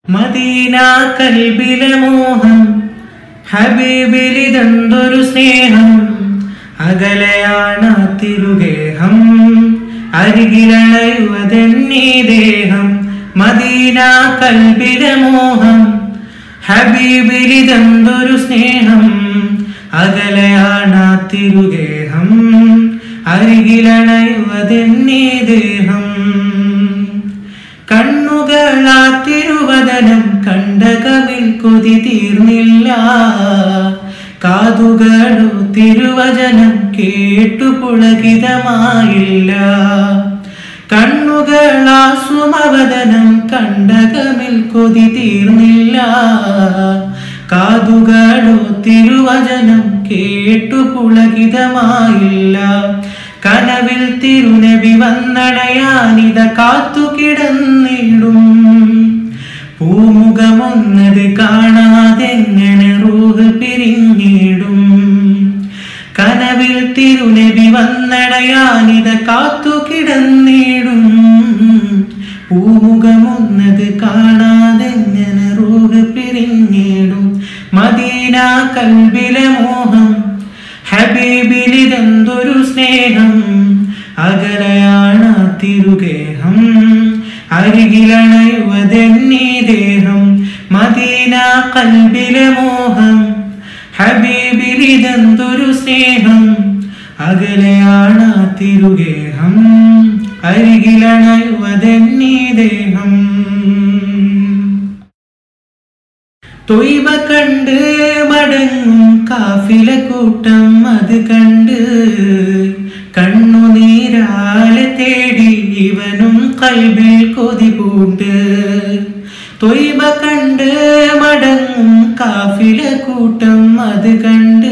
Medina കൽബിലെ മോഹം ഹബീബിലിതെന്തൊരു സ്നേഹം അകലെയാണ് ആ തിരുഗേഹം അരികിലണയുവതെന്നീ ദേഹം മദീന കൽബിലെ മോഹം ഹബീബിലിതെന്തൊരു സ്നേഹം അകലെയാണ് ആ തിരുഗേഹം അരികിലണയുവതെന്നീ ദേഹം കണ്ണുകളാ തിരുവദനം കണ്ടകമിൽ കൊതി തീർന്നില്ല കാതുകളോ തിരുവചനം കേട്ടു പുളകിതമായില്ല കണ്ണുകളാ സുമവദനം കണ്ടകമിൽ കൊതി തീർന്നില്ല കാതുകളോ തിരുവചനം കേട്ടു പുളകിതമായില്ല കനവിൽ തിരുനബി വന്നടയാനിത കാത്തു കിടന്നിടും പൂമുഖമൊന്നത് കാണാതെങ്ങനെ റൂഹ് പിരിഞ്ഞിടും കനവിൽ തിരുനബി വന്നടയാനിത കാത്തു കിടന്നിടും പൂമുഖമൊന്നത് കാണാതെങ്ങനെ റൂഹ് പിരിഞ്ഞിടും മദീന കൽബിലെ മോഹം ഹബീബിലിതെന്തൊരു സ്നേഹം അകലയാണ് ആ തിരുഗേഹം അരികിലണയുവതെന്നീ ദേഹം മദീന കൽബിലെ മോഹം ഹബീബിലിതെന്തൊരു സ്നേഹം അകലെയാണ് ആ തിരുഗേഹം അരികിലണയുവതെന്നീ ദേഹം തൊയ്വ കണ്ട് മടങ്ങും കാഫില കൂട്ടം അത് കണ്ട് കണ്ണുനീരാലെ തേടി ഇവനും കൽവിൽ കൊതി പൂണ്ട് തൊയ്വ കണ്ട് മടങ്ങും കാഫില കൂട്ടം അത് കണ്ട്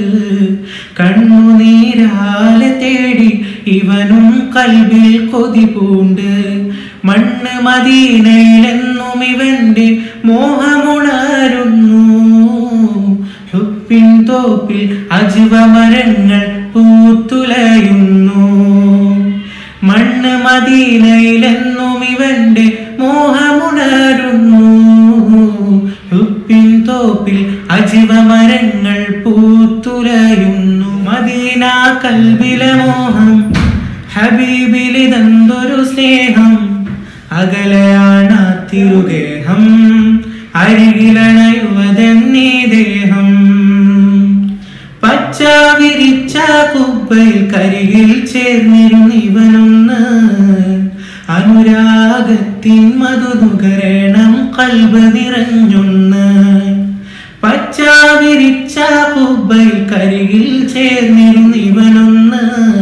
കണ്ണുനീരാലെ തേടി ഇവനും കൽവിൽ കൊതി പൂണ്ട് മണ്ണ് മദീനയിലെന്നും ഇവന്റെ മോഹമുണരുന്നു ഹുപ്പിൻ തോപ്പിൽ അജുവ മരങ്ങൾ പൂത്തുലയുന്നു മണ്ണ് മദീനയിലെന്നും ഇവന്റെ മോഹമുണരുന്നു ഹുപ്പിൻ തോപ്പിൽ അജുവ മരങ്ങൾ പൂത്തുലയുന്നു മദീന കൽബിലെ മോഹം ഹബീബിലിതെന്തൊരു സ്നേഹം അകലെയാണ് ആ തിരുഗേഹം അരികിലണയുവതെന്നീ ദേഹം പച്ച വിരിച്ച കുബ്ബയിൽ കരികിൽ ചേർന്നിരുന്നിവനൊന്ന് അനുരാഗത്തിൻ മധുനുകരണം കൽബ് നിറഞ്ഞൊന്ന് പച്ച വിരിച്ച കുബ്ബയിൽ കരികിൽ ചേർന്നിരുന്നിവനൊന്ന്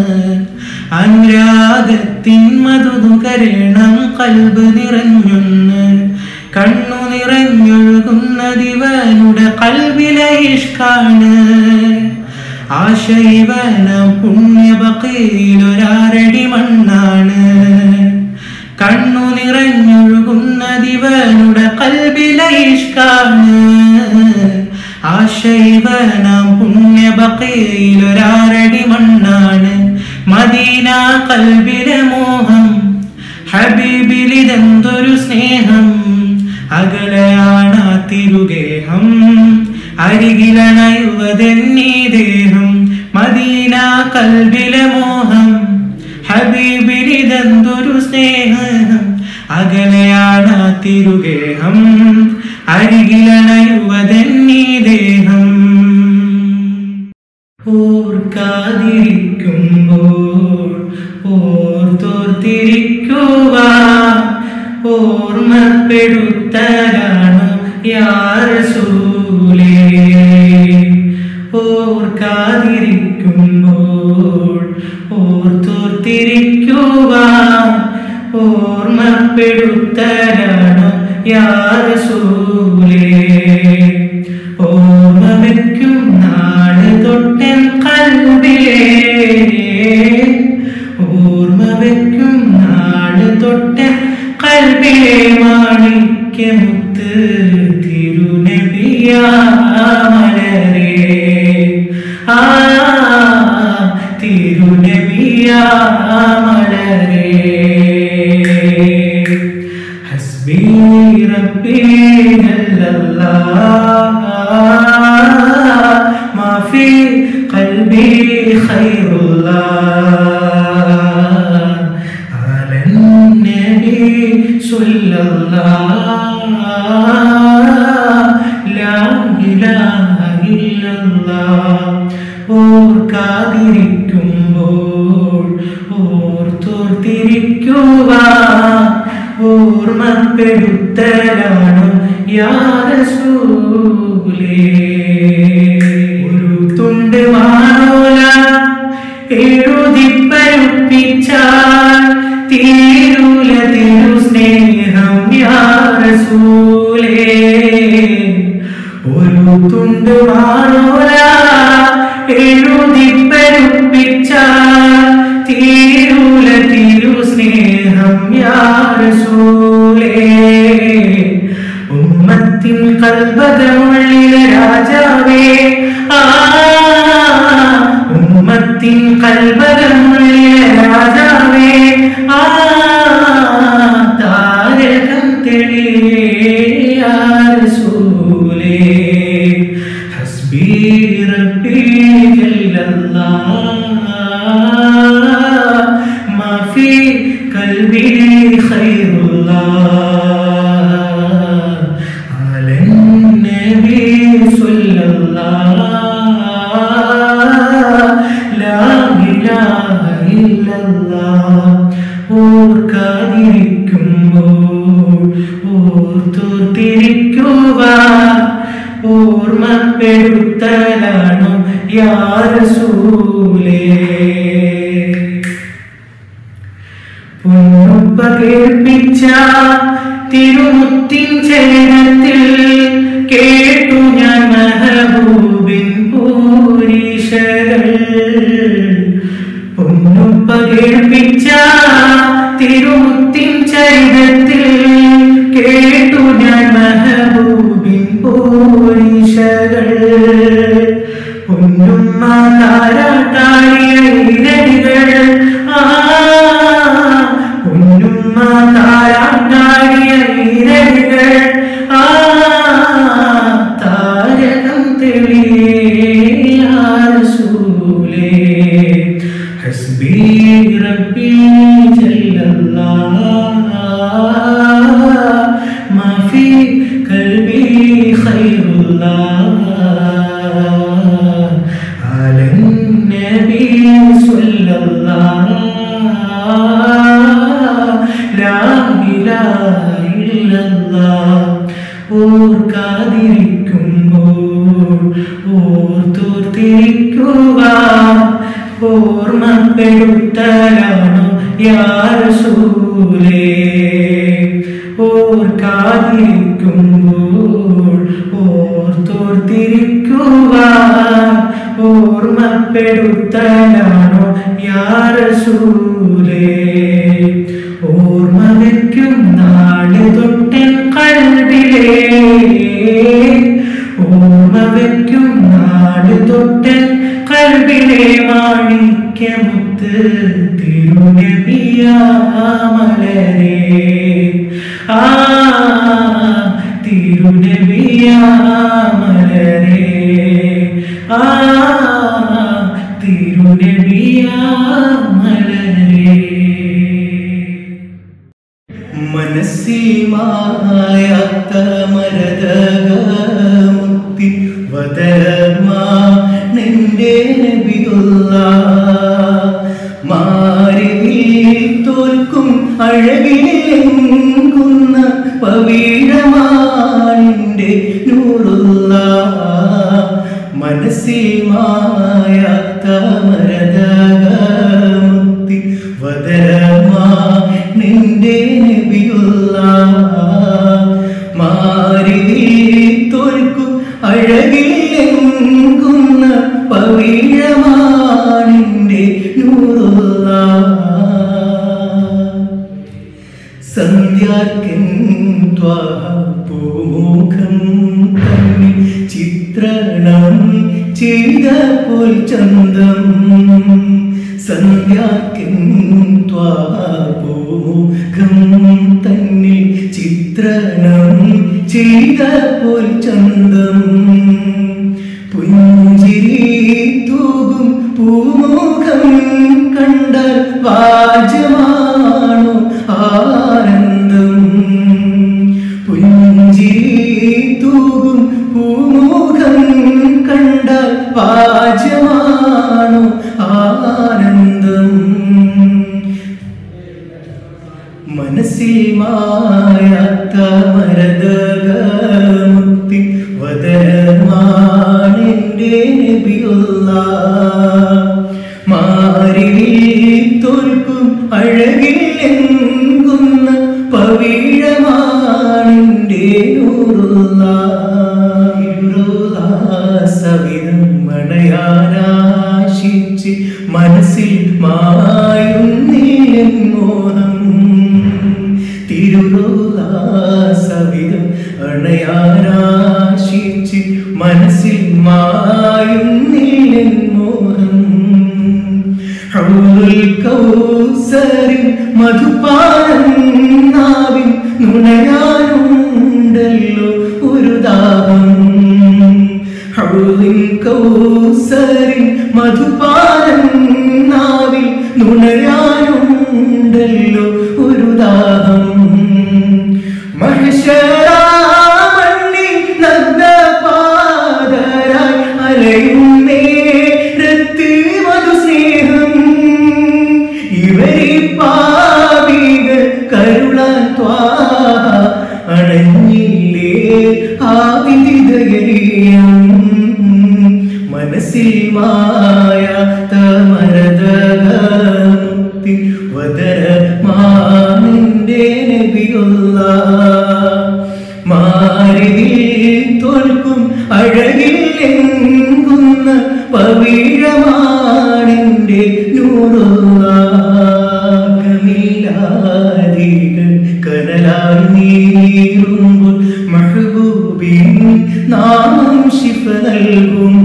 അനുരാഗത്തിൻ മധുനുകരണം കൽബ് നിറഞ്ഞൊന്ന് കണ്ണു നിറഞ്ഞൊഴുകുന്നതിവനുടെ കൽവിലെ ഇഷ്കാണ് ആശൈവന പുണ്യബക്കയിലൊരാരടി മണ്ണാണ് കണ്ണു നിറഞ്ഞൊഴുകുന്നതിവനുടെ കൽവിലെ ഇഷ്കാണ് ആശൈവനം പുണ്യബക്കയിലൊരാരടി മണ്ണാണ് മദീന കൽബിലെ മോഹം ഹബീബിലിതെന്തൊരു സ്നേഹം അകലെയാണ് ആ തിരുഗേഹം അരികിലണയുവതെന്നീ ദേഹം മദീന കൽബിലെ മോഹം ഹബീബിലിതെന്തൊരു സ്നേഹം അകലെയാണ് ആ തിരുഗേഹം അരികിലണയുവതെന്നീ ദേഹം ഓർക്കാതിരിക്കുമ്പോൾ ഓർത്തോർത്തിരിക്കുക ഓർമ്മപ്പെടുത്തലാണ് യാറസൂലേ ഓർക്കാതിരിക്കുമ്പോൾ ഓർത്തോർത്തിരിക്കുക ഓർമ്മപ്പെടുത്തലാണ് യാറസൂലേ ഓർമ്മ വയ്ക്കും നാട് തൊട്ടൻ കൽവിലേ ഓർമ്മ വയ്ക്കും നാട് തൊട്ടൻ കൽവിലെ മാണിക്യമുത്ത് തിരുനബിയാമലരേ ആ തിരുനബിയാമലരേ ഹസ്ബി റബ്ബി جل الله ما في قلبي خير الله على النبي صلى الله لا إله إلا الله ഓർക്കാതിരിക്കുമ്പോൾ ഓർത്തോർത്തിരിക്കുക ഓർമ്മപ്പെടുത്തലാണു യാരസൂലേ ഒരു തുണ്ട് മാറോല എഴുതിപ്പരുപ്പിച്ചാൽ തീരൂല തിരു സ്നേഹം യാരസൂലേ ഒരു തുണ്ട് മാറോല എഴുതിപ്പരുപ്പിച്ചാൽ തീരൂല തിരു സ്നേഹം യാരസൂലേ ഉമ്മത്തിൻ കൽബകമുള്ളിലെ രാജാവേ ആ ഉമ്മത്തിൻ കൽബകമുള്ളിലെ രാജാവേ ആ താരകം തെളിയാരസൂലേ ഹസ്ബി റബ്ബി ജല്ലല്ലാഹ് മാ ഫീ കൽബി ഖൈറുല്ലാഹ് على النبي صلى الله لا إله إلا الله ഓർക്കാതിരിക്കുമ്പോൾ ഓർത്തോർത്തിരിക്കുക ഓർമ്മപ്പെടുത്തലാണു യാരസൂലേ പൊന്നുപ്പ കേൾപ്പിച്ച തിരുമുത്തിൻ ചരിതത്തിൽ കേട്ടു ഞാൻ മഹബൂബിൻ പൂരീശകൾ പൊന്നുപ്പ കേൾപ്പിച്ച തിരുമുത്തിൻ ചരിതത്തിൽ കേട്ടു ഞാൻ മഹബൂബിൻ പൂരീശകൾ പൊന്നുമ്മ താരാട്ടാടിയ ഇരടികൾ ആ പൊന്നുമ്മ താരാട്ടാടിയ ഇരടികൾ ആ താരകം തെളിയാസൂലേ ഹസ്ബി റബ്ബി ജല്ലല്ലാഹ് മാ ഫീ കൽബി ഖൈറുല്ലാഹ് على النبي صلى الله لا إله إلا الله ഓർക്കാതിരിക്കുമ്പോൾ ഓർത്തോർത്തിരിക്കുക ഓർമ്മപ്പെടുത്തലാണു യാരസൂലേ ഓർക്കാതിരിക്കുമ്പോൾ ഓർത്തോർത്തിരിക്കുക ഓർമ്മപ്പെടുത്തലാണു യാരസൂലേ ഓർമ്മ വയ്ക്കും നാളെ തൊട്ടൻ കൽവിലേ ഓർമ്മ വയ്ക്കും നാളെ തൊട്ടൻ കൽവിലെ മാണിക്യമുത്ത് തിരുനബിയാമലരേ ആ തിരുനബിയാമലരേ ആ തിരുനബിയാമലരേ മനസ്സിൽ മായാത്ത മരതകമുത്തി വദരമാ നിന്റെ നബിയുള്ള മാറിവിൽ തോൽക്കും അഴകിലെങ്കുന്ന പവീഴമാനിന്റെ നൂറുള്ള മനസ്സിൽ മായാത്ത മരതകമുത്തി വദരമാ നിന്റെ നബിയുള്ള മാറിവിൽ തോൽക്കും അഴകിലെങ്കുന്ന പവീഴമാനിന്റെ നൂറുള്ള സന്ധ്യാർക്കൻ പൂമുഖം തമ്മിൽ ചിത്രണം ചെയ്ത പോൽ ചന്തം സന്ധ്യാർക്കൻ പൂമുഖം തന്നിൽ ചിത്ര ചിത്രണം ചെയ്ത പോൽ ചന്തം പുഞ്ചിരി തൂകും പൂമുഖം കണ്ടാൽ വാജമാണോ ആനന്ദം പുഞ്ചിരി തൂകും പൂമുഖം കണ്ടാൽ വാജമാണോ ആനന്ദം മനസ്സിൽ മായാത്ത മരതകമുക്തി വദരമാണെന്റെ നബിയുള്ള മാറിൽ തോൽക്കും അഴകിൽ എങ്കുന്ന പവിഴമാണെന്റെ നൂറുള്ള സവിധം മണയാനാശിച്ച് മനസ്സിൽ മായുന്നില്ല മോഹം തിരുലോലാസവിധം അണയാനാശിച്ച് മനസ്സിൽ മായുന്നില്ല മോഹം ഹൗലുൽ കൗസരിൻ മധുപാനം നാവിൻ നുണയാനുണ്ടല്ലോ ഒരു ദാഹം ഹൗലിൻ കൗസരിൻ മധുപാനം നാവിൽ നുണയാനുണ്ടല്ലോ ഒരു ദാഹം മഹിഷരാമണ്ണി നഗ്നപാദരായി അലയും നേരത്ത് മധുസ്നേഹം ഇവരെ പാപികൾ കരുളാൻ ത്വാഹ അണഞ്ഞില്ലേ ആവിധിതയറിയം മനസ്സിൽ മായ തമരതമുക്തി വദരമാനിന്റെ നബിയുള്ള മാറിൽ തോൽക്കും അഴകിൽ എങ്കുന്ന പവിഴമാണെന്റെ നൂറുലാകമില്ലാതികൾ കനലായി നീരുമ്പോൾ മഹബൂബിൻ നാമം ശിഫ നൽകും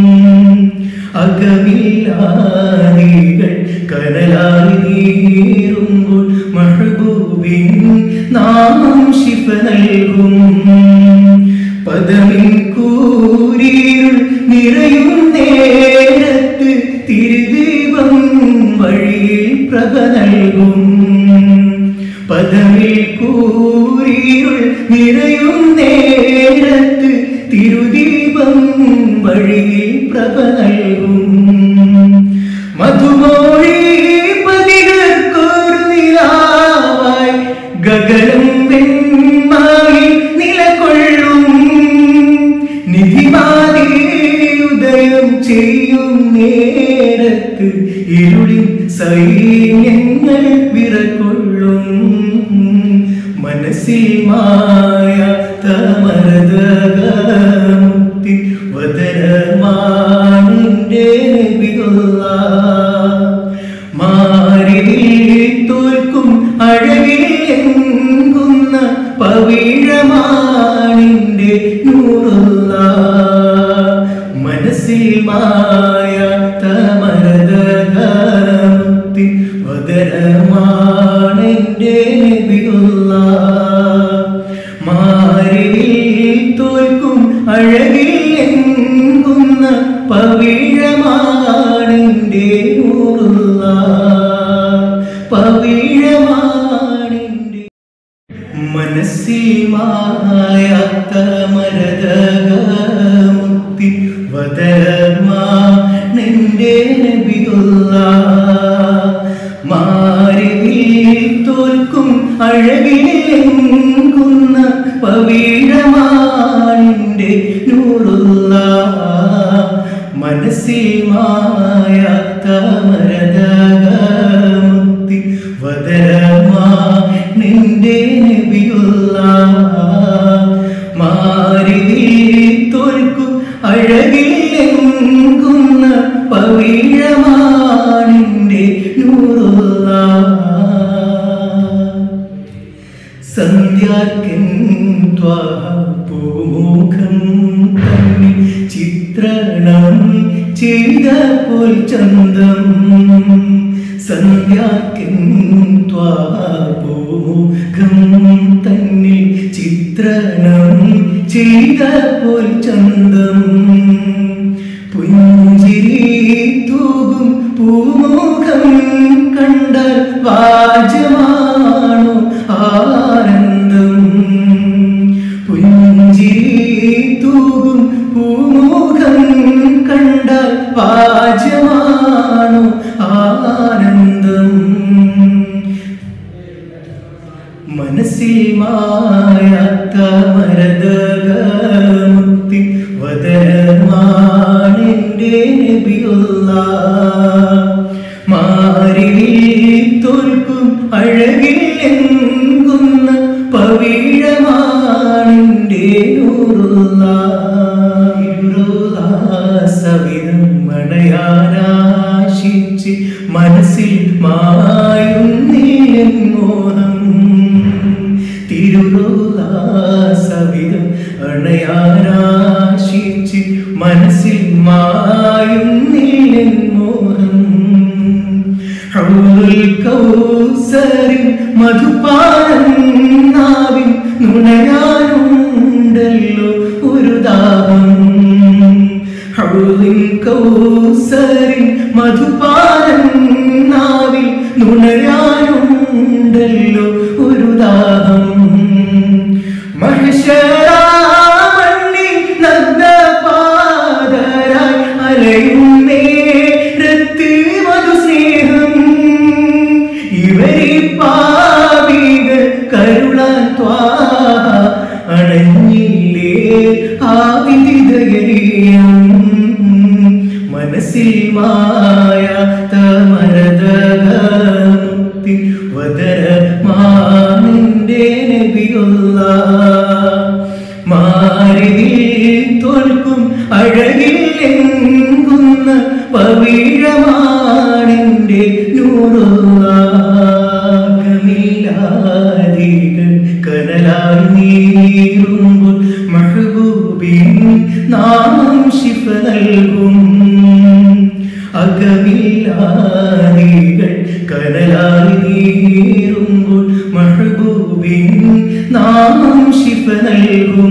അകമില്ലാതികൾ കനലായി നീരുമ്പോൾ മഹബൂബിൻ നാമം ശിഫ നൽകും പദമിൻ കൂരിരുൾ നിറയും നേരത്ത് തിരുദീപം വഴിയിൽ പ്രഭ നൽകും പദമിൽ കൂരിരുൾ നിറയും നേരത്ത് തിരുദീപം വഴിയിൽ പ്രഭ നൽകും മധുമോഴി പതികൾക്കൊരു നിലാവായി ഗഗനം വെൺമായി നിലകൊള്ളും നിധിമാലേ ഉദയം ചെയ്യും നേരത്ത് ഇരുളിൻ സൈന്യങ്ങൾ വിറകൊള്ളും മനസ്സിൽ മായ തമരതകമുക്തി വദരമാനിന്റെ നബിയുള്ള മാറിൽ തോൽക്കും അഴകിൽ എങ്കുന്ന പവിഴമാണിന്റെ നൂറുള്ള മനസ്സിൽ മായ തമരതകമുക്തി വദരമാണെന്റെ നബിയുള്ള മാറിൽ തോൽക്കും അഴകിൽ എങ്കുന്ന പവിഴമാണെന്റെ നൂറുള്ള പവിഴമാണെന്റെ മനസ്സിൽ മായാത്ത മരതകമുക്തി വദരമാണെന്റെ നബിയുള്ള മാറിവിൽ തോൽക്കും അഴകിലെങ്കുന്ന പവിഴമാണെന്റെ നൂറുള്ള മനസ്സിൽ മായാത്ത മരതകമുക്തി വദരമാ നിന്റെ നബിയുള്ള മാറിവിൽ തോൽക്കും അഴകിലെങ്കുന്ന പവിഴമാണെന്റെ നൂറുള്ള സന്ധ്യാർക്കൻ പൂമുഖം തമ്മിൽ ചിത്രണം ചെയ്ത പോൽ ചന്തം സന്ധ്യാർക്കൻ പൂമുഖം തന്നിൽ ചിത്രണം ചെയ്ത പോൽ ചന്തം പുഞ്ചിരി തൂകും പൂമുഖം കണ്ടാൽ വാജമാണോ ആനന്ദം പുഞ്ചിരി തൂകും പൂമുഖം കണ്ടാൽ വാജമാണോ ആനന്ദം മനസ്സിൽ മായാത്ത മരതകമുക്തി വദരമാണെന്റെ നബിയുള്ള മാറിൽ തോൽക്കും അഴകിൽ എങ്കുന്ന പവിഴമാണെന്റെ നൂറുള്ള ഇരുള സവിധം മണയാനാശിച്ച് മനസ്സിൽ മായുന്നില്ല മോഹം തിരുള സവിധം അണയാനാശിച്ച് മനസ്സിൽ മായുന്നില്ല മോഹം ഹൗലുൽ കൗസരിൻ മധുപാനം നാവിൻ നുണയാനുണ്ടല്ലോ ഒരു ദാഹം ഹൗലിൻ കൗസരിൻ മധുപാനം നാവിൽ നുണയാനുണ്ടല്ലോ ഒരു ദാഹം മഹിഷരാമണ്ണി നഗ്നപാദരായി അലയും നേരത്ത് മധുസ്നേഹം ഇവരെ പാപികൾ കരുളാൻ ത്വാഹ അണഞ്ഞില്ലേ ആ വിധിതയറിയം മനസ്സിൽ മായ തമരതമുക്തി വദരമാണെന്റെ നബിയുള്ള മാറിയിൽ തോൽക്കും അഴകിൽ എങ്കുന്ന പവിഴമാണെന്റെ നൂറുലാകമില്ലാതികൾ കനലായി നീറുമ്പോൾ മഹബൂബിൻ നാമം ശിഫ നൽകും അകമില്ലാതികൾ കനലായി നീറുമ്പോൾ മഹബൂബിൻ നാമം ശിഫ നൽകും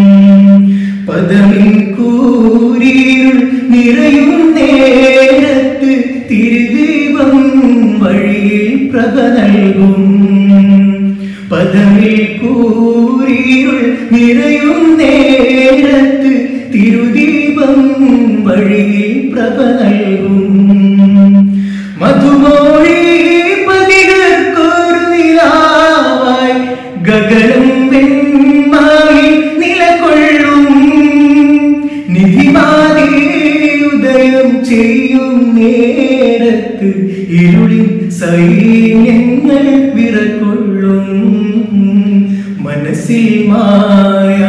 പദമിൻ കൂരിരുൾ നിറയും നേരത്ത് തിരുദീപം വഴിയിൽ പ്രഭ നൽകും പദമിൽ കൂരിരുൾ നിറയും നേരത്ത് തിരുദീപം വഴിയിൽ പ്രഭ നൽകും മധുമോഴി പതികൾക്കൊരു നിലാവായി ഗഗനം വെൺമായി നിലകൊള്ളും നിധിമാതി ഉദയം ചെയ്യും നേരത്ത് ഇരുളിൻ സൈന്യങ്ങൾ വിറകൊള്ളും മനസ്സിൽ മായ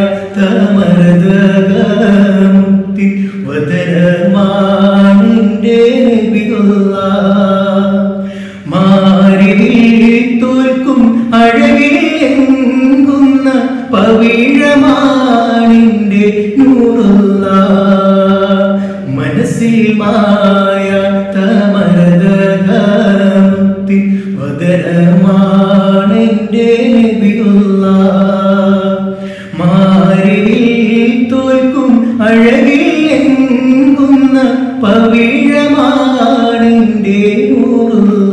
തമരതകമുക്തി വദരമാണിന്റെ നബിയുള്ള മാറിൽ തോൽക്കും അഴകിൽ എങ്കുന്ന പവിഴമാണിന്റെ നൂറുള്ള മനസ്സിൽ മായ തമരതകമുക്തി വദരമാണെന്റെ നബിയുള്ള മാറിൽ തോൽക്കും അഴകിൽ എങ്കുന്ന പവിഴമാണെന്റെ നൂറുള്ള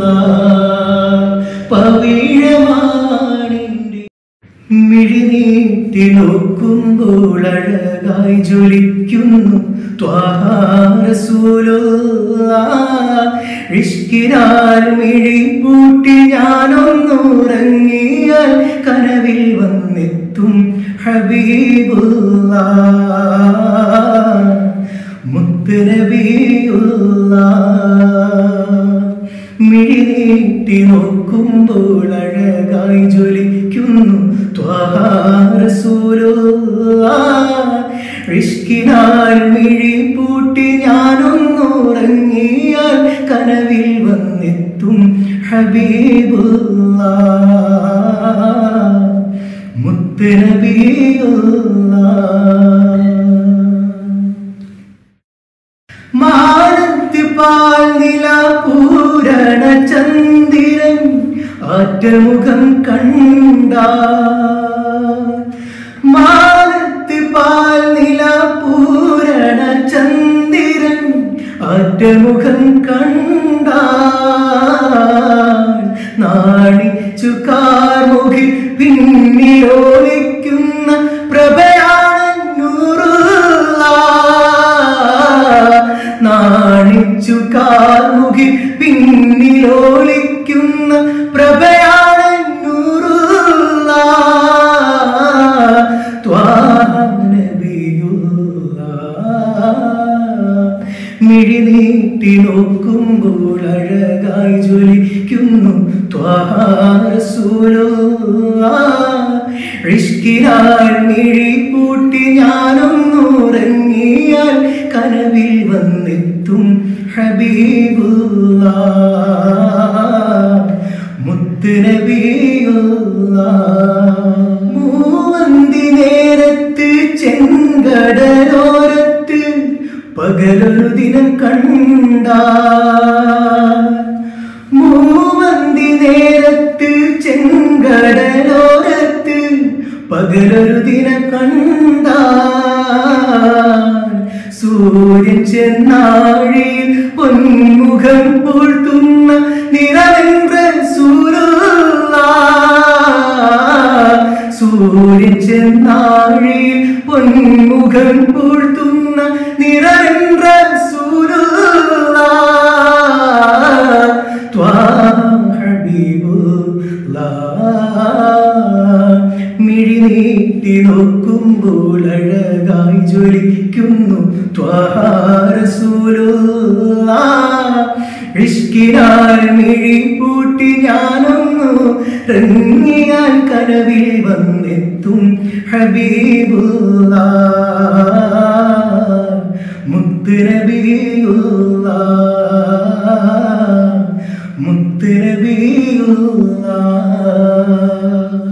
പവിഴമാണെന്റെ മിഴിനീട്ടി നോക്കുമ്പോൾ അഴകായി ജ്വലിക്കുന്നു ഇഷ്കിനാൽ മിഴി പൂട്ടി ഞാനൊന്നുറങ്ങിയാൽ കനവിൽ വന്നെത്തും ഹബീബുള്ള മുത്ത് നബിയുള്ള മിഴിനീട്ടി നോക്കുമ്പോൾ അഴകായി ജ്വലിക്കുന്നു ഇഷ്കിനാൽ മിഴി പൂട്ടി ഞാനൊന്നുറങ്ങിയാൽ കനവിൽ വന്നെത്തും ഹബീബുള്ള മുത്ത് നബിയുള്ള മാനത്ത് പാൽ നില പൂരണ ചന്ദിരൻ ആറ്റമുഖം കണ്ട തങ്കമുഖം കണ്ടാൽ നാണിച്ചു കാർമുകിൽ പിന്നിലോലിക്കുന്ന പ്രഭയാണ് നൂറുള്ള നാണിച്ചു കാർമുകിൽ പിന്നിലോലിക്കുന്ന പ്രഭയാണ് നൂറുള്ള ത്വാഹ നബിയുള്ള മിഴി നീട്ടി നോക്കുമ്പോൾ അഴകായി ജ്വലിക്കുന്നു ിഷ്കിനാൽ മിഴി പൂട്ടി ഞാനൊന്നുറങ്ങിയാൽ കനവിൽ വന്നെത്തും ഹബീബുള്ള മുത്ത് നബിയുള്ള മൂവന്തി നേരത്ത് ചെങ്കടലോരത്ത് പകലൊരു ദിനം കണ്ട മൂവന്തി നേരത്ത് ചെങ്കടലോരത്ത് പകലൊരു ദിനം കണ്ട സൂര്യൻ ചെന്നാഴിയിൽ പൊന്മുഖം പൂഴ്ത്തുന്ന നിറവെன்ற സൂരുള്ള സൂര്യൻ ചെന്നാഴിയിൽ പൊന്മുഖം പൂഴ്ത്തുന്ന നിറവെன்ற സൂരുള്ള മിഴി നീട്ടി നോക്കുമ്പോൾ അഴകായി ജ്വലിക്കുന്നു ഇഷ്കിനാൽ മിഴി പൂട്ടി ഞാനൊന്നു റങ്ങിയാൽ കനവിൽ വന്നെത്തും ഹബീബുള്ള മുത്ത് നബിയുള്ള മുത്ത് നബിയുള്ള